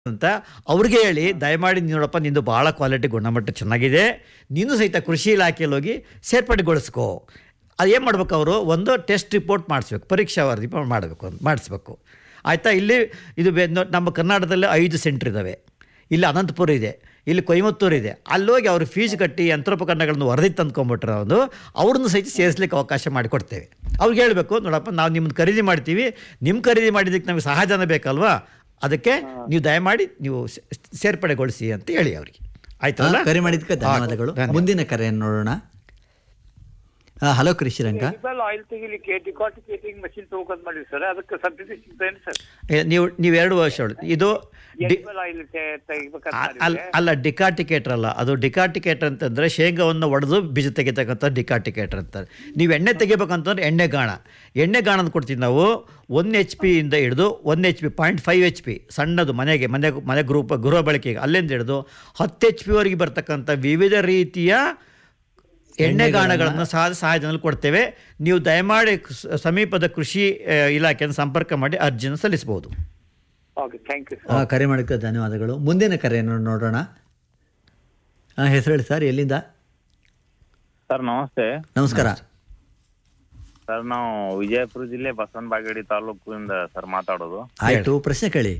ಅಂತ ಅವ್ರಿಗೆ ಹೇಳಿ ದಯಮಾಡಿ ನೀನು ನೋಡಪ್ಪ ನಿಂದು ಭಾಳ ಕ್ವಾಲಿಟಿ ಗುಣಮಟ್ಟ ಚೆನ್ನಾಗಿದೆ ನೀನು ಸಹಿತ ಕೃಷಿ ಇಲಾಖೆಯಲ್ಲಿ ಹೋಗಿ ಸೇರ್ಪಡೆಗೊಳಿಸ್ಕೋ ಅದು ಏನು ಮಾಡ್ಬೇಕು ಅವರು ಒಂದು ಟೆಸ್ಟ್ ರಿಪೋರ್ಟ್ ಮಾಡಿಸ್ಬೇಕು ಪರೀಕ್ಷಾ ವರದಿ ಮಾಡಬೇಕು ಮಾಡಿಸ್ಬೇಕು ಆಯಿತಾ ಇಲ್ಲಿ ಇದು ಬೆ- ನೋ- ನಮ್ಮ ಕರ್ನಾಟಕದಲ್ಲಿ ಐದು ಸೆಂಟ್ರ್ ಇದ್ದಾವೆ ಇಲ್ಲಿ ಅನಂತಪುರ ಇದೆ ಇಲ್ಲಿ ಕೊಯಮತ್ತೂರು ಇದೆ ಅಲ್ಲೋಗಿ ಅವ್ರು ಫೀಸ್ ಕಟ್ಟಿ ಯಂತ್ರೋಪಕರಣಗಳನ್ನು ವರದಿ ತಂದ್ಕೊಂಬಿಟ್ರೆ ಒಂದು ಅವ್ರನ್ನ ಸಹಿತ ಸೇರಿಸ್ಲಿಕ್ಕೆ ಅವಕಾಶ ಮಾಡಿಕೊಡ್ತೇವೆ ಅವ್ರಿಗೆ ಹೇಳಬೇಕು ನೋಡಪ್ಪ ನಾವು ನಿಮ್ಮನ್ನು ಖರೀದಿ ಮಾಡ್ತೀವಿ ನಿಮ್ಮ ಖರೀದಿ ಮಾಡಿದ್ದಕ್ಕೆ ನಮಗೆ ಸಹಜನ ಬೇಕಲ್ವಾ ಅದಕ್ಕೆ ನೀವು ದಯಮಾಡಿ ನೀವು ಸೇ- ಸೇರ್ಪಡೆಗೊಳಿಸಿ ಅಂತ ಹೇಳಿ ಅವರಿಗೆ ಆಯ್ತಲ್ಲ ಹಾ, ಕರೆ ಮಾಡಿದ್ದಕ್ಕೆ ಧನ್ಯವಾದಗಳು ಧನ್ಯವಾದ. ಮುಂದಿನ ಕರೆಯನ್ನು ನೋಡೋಣ ಹಾ, ಹಲೋ ಕೃಷಿರಂಗ ಎನಿಮಲ್ ಆಯಿಲ್ ತೆಗಿಲಿಕ್ಕೆ ಡಿಕಾಟಿಕೇಟಿಂಗ್ ಮಷಿನ್ ತಗೋಕೊಂಡ್ ಮಾಡಿವಿ ಸರ್ ಅದಕ್ಕೆ ಸಬ್ಸಿಡಿ ಸಿಗ್ತೇನೆ ಸರ್ ಏ, ನೀವು ನೀವು ಎರಡು ವರ್ಷ ಹೇಳಿ. ಇದು ಡಿ ಎನಿಮಲ್ ಆಯಿಲ್ ತೆಗಿಬೇಕಂತ ಅ- ಅಲ್ ಮಾಡಿದ್ರೆ ಅಲ್ಲ ಡಿಕಾಟಿಕೇಟರ್ ಅಲ್ಲ ಅದು ಡಿಕಾಟಿಕೇಟರ್ ಅಂತಂದರೆ ಶೇಂಗಾವನ್ನು ಒಡೆದು ಬೀಜ ತೆಗಿತಕ್ಕಂಥ ಡಿಕಾಟಿಕೇಟರ್ ಅಂತಾರೆ ನೀವು ಎಣ್ಣೆ ತೆಗಿಬೇಕಂತಂದ್ರೆ ಎಣ್ಣೆ ಗಾಣ ಎಣ್ಣೆ ಗಾಣ ಅಂತ ಕೊಡ್ತೀವಿ ನಾವು ಒನ್ ಎಚ್ ಪಿಯಿಂದ ಹಿಡಿದು one H P point five H P ಸಣ್ಣದು ಮನೆಗೆ ಮನೆ ಮನೆ ಗ್ರೂಪ್ ಗೃಹ ಬಳಕೆಗೆ ಅಲ್ಲಿಂದ ಹಿಡಿದು ಹತ್ತು ಎಚ್ ಪಿವರೆಗೆ ಬರ್ತಕ್ಕಂಥ ವಿವಿಧ ರೀತಿಯ ಎಣ್ಣೆಗಾಣಗಳನ್ನು ಸಹ ಸಹಾಯಧನದಲ್ಲಿ ಕೊಡ್ತೇವೆ ನೀವು ದಯಮಾಡಿ ಸ- ಸಮೀಪದ ಕೃಷಿ ಆ, ಇಲಾಖೆಯನ್ನು ಸಂಪರ್ಕ ಮಾಡಿ ಅರ್ಜಿಯನ್ನು ಸಲ್ಲಿಸಬಹುದು ಓಕೆ ಥ್ಯಾಂಕ್ ಯು ಹಾ, ಕರೆ ಮಾಡಿದ್ದಕ್ಕೆ ಧನ್ಯವಾದಗಳು ಮುಂದಿನ ಕರೆಯನ್ನು ನೋಡೋಣ ಹಾ, ಹೆಸರು ಹೇಳಿ ಸರ್ ಎಲ್ಲಿಂದ ಸರ್ ನಮಸ್ತೆ ನಮಸ್ಕಾರ ಸರ್ ನಾವು ವಿಜಯಪುರ ಜಿಲ್ಲೆ ಬಸವನ ಬಾಗೇಡಿ ತಾಲೂಕಿಂದ ಸರ್ ಮಾತಾಡೋದು ಆಯ್ತು ಪ್ರಶ್ನೆ ಕೇಳಿ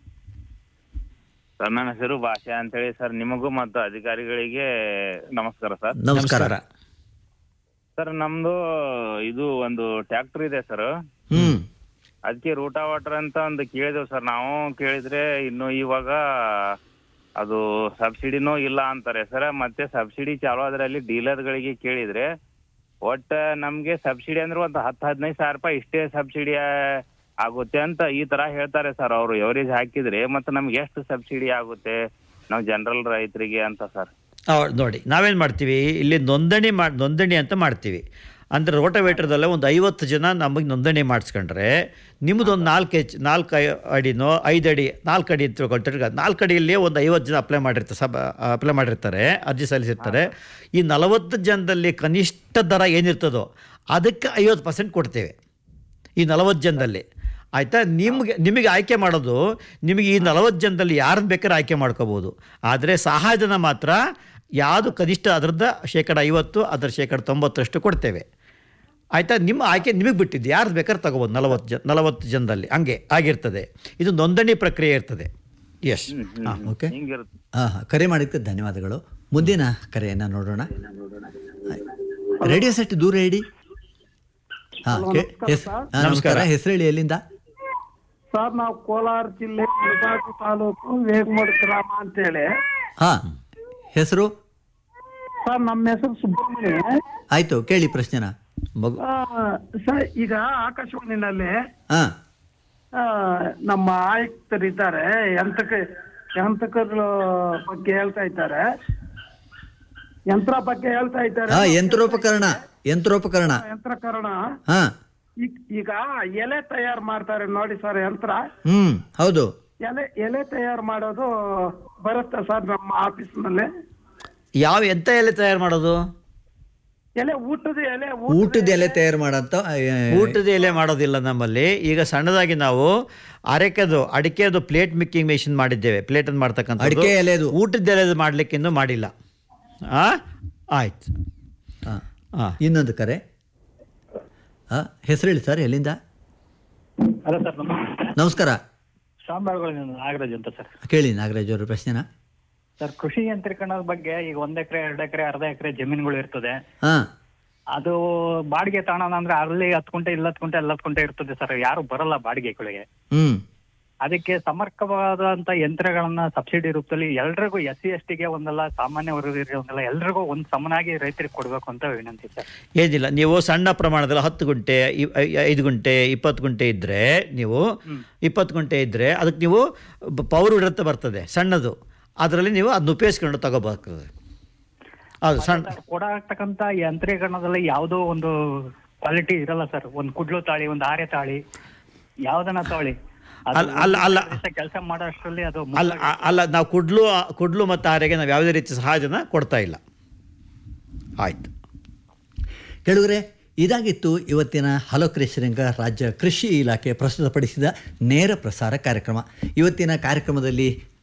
ಸರ್ ನನ್ನ ಹೆಸರು ಭಾಷಾ ಅಂತೇಳಿ ಸರ್ ನಿಮಗೂ ಮತ್ತು ಅಧಿಕಾರಿಗಳಿಗೆ ನಮಸ್ಕಾರ ಸರ್ ನಮಸ್ಕಾರ ಸರ್ ನಮ್ದು ಇದು ಒಂದು ಟ್ರ್ಯಾಕ್ಟರ್ ಇದೆ ಸರ್ ಹ್ಮ್ ಅದಕ್ಕೆ ರೂಟಾವಾಟರ್ ಅಂತ ಒಂದು ಕೇಳಿದೆವು ಸರ್ ನಾವು ಕೇಳಿದ್ರೆ ಇನ್ನು ಇವಾಗ ಅದು ಸಬ್ಸಿಡಿನೂ ಇಲ್ಲ ಅಂತಾರೆ ಸರ್ ಮತ್ತೆ ಸಬ್ಸಿಡಿ ಚಾಲು ಆದ್ರಲ್ಲಿ ಡೀಲರ್ಗಳಿಗೆ ಕೇಳಿದ್ರೆ ಒಟ್ಟ ನಮ್ಗೆ ಸಬ್ಸಿಡಿ ಅಂದ್ರೆ ಒಂದು ಹತ್ತು ಹದಿನೈದು ಸಾವಿರ ರೂಪಾಯಿ ಇಷ್ಟೇ ಸಬ್ಸಿಡಿ ಆಗುತ್ತೆ ಅಂತ ಈ ತರ ಹೇಳ್ತಾರೆ ಸರ್ ಅವರು ಎವರೇಜ್ ಹಾಕಿದ್ರೆ ಮತ್ತೆ ನಮ್ಗೆ ಎಷ್ಟು ಸಬ್ಸಿಡಿ ಆಗುತ್ತೆ ನಾವು ಜನರಲ್ ರೈತರಿಗೆ ಅಂತ ಸರ್ ಆ, ನೋಡಿ ನಾವೇನು ಮಾಡ್ತೀವಿ ಇಲ್ಲಿ ನೋಂದಣಿ ಮಾಡಿ ನೋಂದಣಿ ಅಂತ ಮಾಡ್ತೀವಿ ಅಂದರೆ ರೋಟೋವೇಟ್ರದಲ್ಲೇ ಒಂದು ಐವತ್ತು ಜನ ನಮಗೆ ನೋಂದಣಿ ಮಾಡಿಸ್ಕೊಂಡ್ರೆ ನಿಮ್ಮದೊಂದು ನಾಲ್ಕು ಎಚ್ ನಾಲ್ಕು ಐ- ಅಡಿನೋ ಐದು ಅಡಿ ನಾಲ್ಕು ಅಡಿ ಅಂತ ತಿಳ್ಕೊಳ್ತಾರೆ ನಾಲ್ಕು ಅಡಿಯಲ್ಲಿ ಒಂದು ಐವತ್ತು ಜನ ಅಪ್ಲೈ ಮಾಡಿರ್ತಾರೆ ಸಬ್ ಅಪ್ಲೈ ಮಾಡಿರ್ತಾರೆ ಅರ್ಜಿ ಸಲ್ಲಿಸಿರ್ತಾರೆ ಈ ನಲವತ್ತು ಜನದಲ್ಲಿ ಕನಿಷ್ಠ ದರ ಏನಿರ್ತದೋ ಅದಕ್ಕೆ ಐವತ್ತು ಪರ್ಸೆಂಟ್ ಕೊಡ್ತೇವೆ ಈ ನಲವತ್ತು ಜನದಲ್ಲಿ ಆಯಿತಾ ನಿಮಗೆ ನಿಮಗೆ ಆಯ್ಕೆ ಮಾಡೋದು ನಿಮಗೆ ಈ ನಲವತ್ತು ಜನದಲ್ಲಿ ಯಾರನ್ನ ಬೇಕಾದ್ರೆ ಆಯ್ಕೆ ಮಾಡ್ಕೋಬೋದು ಆದರೆ ಸಹಾಯಧನ ಮಾತ್ರ ಯಾವುದು ಕನಿಷ್ಠ ಅದರದ್ದು ಶೇಕಡ ಐವತ್ತು ಅದರ ಶೇಕಡ ತೊಂಬತ್ತರಷ್ಟು ಕೊಡ್ತೇವೆ ಆಯಿತಾ ನಿಮ್ಮ ಆಯ್ಕೆ ನಿಮಗೆ ಬಿಟ್ಟಿದ್ದು ಯಾರು ಬೇಕಾದ್ರೆ ತಗೋಬೋದು ನಲವತ್ತು ಜನ ನಲವತ್ತು ಜನದಲ್ಲಿ ಹಂಗೆ ಆಗಿರ್ತದೆ ಇದು ನೋಂದಣಿ ಪ್ರಕ್ರಿಯೆ ಇರ್ತದೆ ಎಸ್ ಹಾಂ ಓಕೆ ಹಿಂಗಿರುತ್ತೆ ಹಾಂ ಹಾಂ ಕರೆ ಮಾಡಿದ್ದಕ್ಕೆ ಧನ್ಯವಾದಗಳು ಮುಂದಿನ ಕರೆಯನ್ನು ನೋಡೋಣ ರೇಡಿಯೋ ಸೆಟ್ ದೂರ ಇಡಿ ಹಾಂ ನಮಸ್ಕಾರ ಹೆಸರು ಹೇಳಿ ಎಲ್ಲಿಂದ ಸರ್ ನಾವು ಕೋಲಾರ ಜಿಲ್ಲೆ ಮುಳಬಾಗಿಲು ತಾಲೂಕು ವೇಗಮೂಡ್ ಗ್ರಾಮ ಅಂತೇಳಿ ಹಾಂ ಹೆಸರು ಸರ್ ನಮ್ಮ ಹೆಸರು ಸುಬ್ರಹ್ಮಣ್ಯ ಆಯಿತು ಕೇಳಿ ಪ್ರಶ್ನೆನ ಮಗು ಆ, ಸರ್ ಈಗ ಆಕಾಶವಾಣಿನಲ್ಲಿ ಹಾಂ ಆ, ನಮ್ಮ ಆಯುಕ್ತರಿದ್ದಾರೆ ಯಂತ್ರಕ ಯಂತ್ರಕರ ಬಗ್ಗೆ ಹೇಳ್ತಾ ಇದ್ದಾರೆ ಯಂತ್ರ ಬಗ್ಗೆ ಹೇಳ್ತಾ ಇದ್ದಾರೆ ಹಾಂ ಯಂತ್ರೋಪಕರಣ ಯಂತ್ರೋಪಕರಣ ಯಂತ್ರಕರಣ ಹಾಂ ಈಗ ಈಗ ಎಲೆ ತಯಾರು ಮಾಡ್ತಾರೆ ನೋಡಿ ಸರ್ ಯಂತ್ರ ಹ್ಞೂ ಹೌದು ಎಲೆ ಎಲೆ ತಯಾರು ಮಾಡೋದು ಬರುತ್ತಾ ಸರ್ ನಮ್ಮ ಆಫೀಸ್ನಲ್ಲಿ ಯಾವ ಎಂತ ಎಲೆ ತಯಾರು ಮಾಡೋದು ಎಲೆ ಊಟದ ಎಲೆ ಊಟದ ಎಲೆ ತಯಾರು ಮಾಡೋಂಥ ಊಟದ ಎಲೆ ಮಾಡೋದಿಲ್ಲ ನಮ್ಮಲ್ಲಿ ಈಗ ಸಣ್ಣದಾಗಿ ನಾವು ಅರೆಕೆದು ಅಡಿಕೆದು ಪ್ಲೇಟ್ ಮೇಕಿಂಗ್ ಮೆಷಿನ್ ಮಾಡಿದ್ದೇವೆ ಪ್ಲೇಟನ್ನು ಮಾಡ್ತಕ್ಕಂಥ ಅಡಿಕೆ ಎಲೆದು. ಊಟದ ಎಲೆದು ಮಾಡ್ಲಿಕ್ಕೆ ಇನ್ನೂ ಮಾಡಿಲ್ಲ ಆ ಆಯ್ತು ಹಾಂ ಹಾಂ ಇನ್ನೊಂದು ಕರೆ ಹಾಂ ಹೆಸರು ಹೇಳಿ ಸರ್ ಎಲ್ಲಿಂದ ಹಲೋ ಸರ್ ನಮಸ್ತೆ ನಮಸ್ಕಾರ ಶಾಂಬಾಳ್ಗಳಿಂದ ನಾಗರಾಜ್ ಅಂತ ಸರ್ ಕೇಳಿ ನಾಗರಾಜ್ ಅವ್ರ ಪ್ರಶ್ನೆನ ಸರ್ ಕೃಷಿ ಯಂತ್ರೀಕರಣದ ಬಗ್ಗೆ ಈಗ ಒಂದ್ ಎಕರೆ ಎರಡು ಎಕರೆ ಅರ್ಧ ಎಕರೆ ಜಮೀನುಗಳು ಇರ್ತದೆ ಹಾಂ ಅದು ಬಾಡಿಗೆ ತಗೊಳೋಣ ಅಂದ್ರೆ ಅಲ್ಲಿ ಹತ್ತು ಗುಂಟೆ ಇಲ್ಲ ಹತ್ತು ಗುಂಟೆ ಎಲ್ಲ ಹತ್ತು ಗುಂಟೆ ಇರ್ತದೆ ಸರ್ ಯಾರು ಬರಲ್ಲ ಬಾಡಿಗೆಗಳಿಗೆ ಹ್ಞೂ ಅದಕ್ಕೆ ಸಮರ್ಪಕವಾದಂತ ಯಂತ್ರಗಳನ್ನ ಸಬ್ಸಿಡಿ ರೂಪದಲ್ಲಿ ಎಲ್ರಿಗೂ ಎಸ್ ಸಿ ಎಸ್ ಟಿಗೆ ಒಂದಲ್ಲ ಸಾಮಾನ್ಯ ವರ್ಗರಿಗೆ ಒಂದಲ್ಲ ಎಲ್ರಿಗೂ ಒಂದ್ ಸಮನಾಗಿ ರೈತರಿಗೆ ಕೊಡ್ಬೇಕು ಅಂತ ವಿನಂತಿ ಸರ್ ಏನಿಲ್ಲ ನೀವು ಸಣ್ಣ ಪ್ರಮಾಣದಲ್ಲಿ ಹತ್ತು ಗುಂಟೆ ಇ- ಐ- ಐದು ಗುಂಟೆ ಇಪ್ಪತ್ತು ಗುಂಟೆ ಇದ್ದರೆ ನೀವು ಇಪ್ಪತ್ತು ಗುಂಟೆ ಇದ್ದರೆ ಅದಕ್ಕೆ ನೀವು ಬ- ಪವರ್ ಇರುತ್ತೆ ಬರ್ತದೆ ಸಣ್ಣದು ಅದರಲ್ಲಿ ನೀವು ಅದನ್ನ ಉಪಯೋಗಿಸ್ಕೊಂಡು ತಗೋಬೇಕಾಗ್ತದೆ ಅದು ಸಣ್ಣ ಸರ್ ಕೊಡತಕ್ಕಂತ ಯಂತ್ರೀಕರಣದಲ್ಲಿ ಯಾವುದೋ ಒಂದು ಕ್ವಾಲಿಟಿ ಇರಲ್ಲ ಸರ್ ಒಂದ್ ಕುಡ್ಲು ತಾಳಿ ಒಂದ್ ಆರೆ ತಾಳಿ ಯಾವ್ದನ್ನ ತಾಳಿ ಅಲ್ಲ ಅಲ್ಲ ಅಲ್ಲ ಕೆಲಸ ಮಾಡೋ ಅಷ್ಟರಲ್ಲಿ ಅದು ಅಲ್ಲ ಅ- ಅಲ್ಲ ನಾವು ಕುಡ್ಲು ಕುಡ್ಲು ಮತ್ತು ಆರೆಗೆ ನಾವು ಯಾವುದೇ ರೀತಿ ಸಹಾಯನ ಕೊಡ್ತಾ ಇಲ್ಲ ಆಯ್ತು ಕೇಳಿದ್ರೆ ಇದಾಗಿತ್ತು ಇವತ್ತಿನ ಹಲೋ ಕೃಷಿರಂಗ ರಾಜ್ಯ ಕೃಷಿ ಇಲಾಖೆ ಪ್ರಸ್ತುತಪಡಿಸಿದ ನೇರ ಪ್ರಸಾರ ಕಾರ್ಯಕ್ರಮ ಇವತ್ತಿನ ಕಾರ್ಯಕ್ರಮದಲ್ಲಿ